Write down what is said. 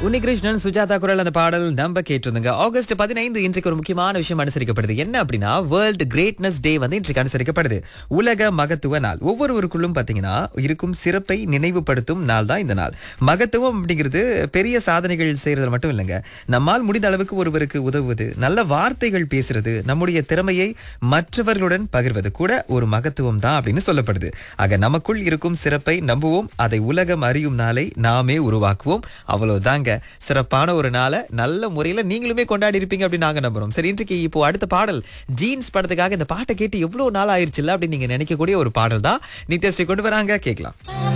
உன்னிகிருஷ்ணன் சுஜாதா குரல் அந்த பாடல் நம்ம கேட்டிருந்தோங்க ஆகஸ்ட் பதினைந்து இன்றைக்கு ஒரு முக்கியமான விஷயம் அனுசரிக்கப்படுது என்ன அப்படின்னா வேர்ல்டு கிரேட்னஸ் டே வந்து இன்றைக்கு அனுசரிக்கப்படுது உலக மகத்துவ நாள் ஒவ்வொருவருக்குள்ளும் பாத்தீங்கன்னா இருக்கும் சிறப்பை நினைவுபடுத்தும் நாள் தான் இந்த நாள் மகத்துவம் அப்படிங்கிறது பெரிய சாதனைகள் செய்யறது மட்டும் இல்லைங்க நம்மால் முடிந்த அளவுக்கு ஒருவருக்கு உதவுவது நல்ல வார்த்தைகள் பேசுறது நம்முடைய திறமையை மற்றவர்களுடன் பகிர்வது கூட ஒரு மகத்துவம் தான் அப்படின்னு சொல்லப்படுது ஆக நமக்குள் இருக்கும் சிறப்பை நம்புவோம் அதை உலகம் அறியும் நாளை நாமே உருவாக்குவோம் அவ்வளவுதாங்க சிறப்பான ஒரு நாளை நல்ல முறையில நீங்களுமே கொண்டாடி இருப்பீங்க அப்படின்னு நாங்க நம்புறோம் சரி இன்றைக்கு இப்போ அடுத்த பாடல் ஜீன்ஸ் படத்துக்காக இந்த பாட்டை கேட்டு எவ்வளவு நாள் ஆயிருச்சுல்ல அப்படின்னு நீங்க நினைக்கக்கூடிய ஒரு பாடல் தான் நித்யஸ்ரீ கொண்டு வராங்க கேட்கலாம்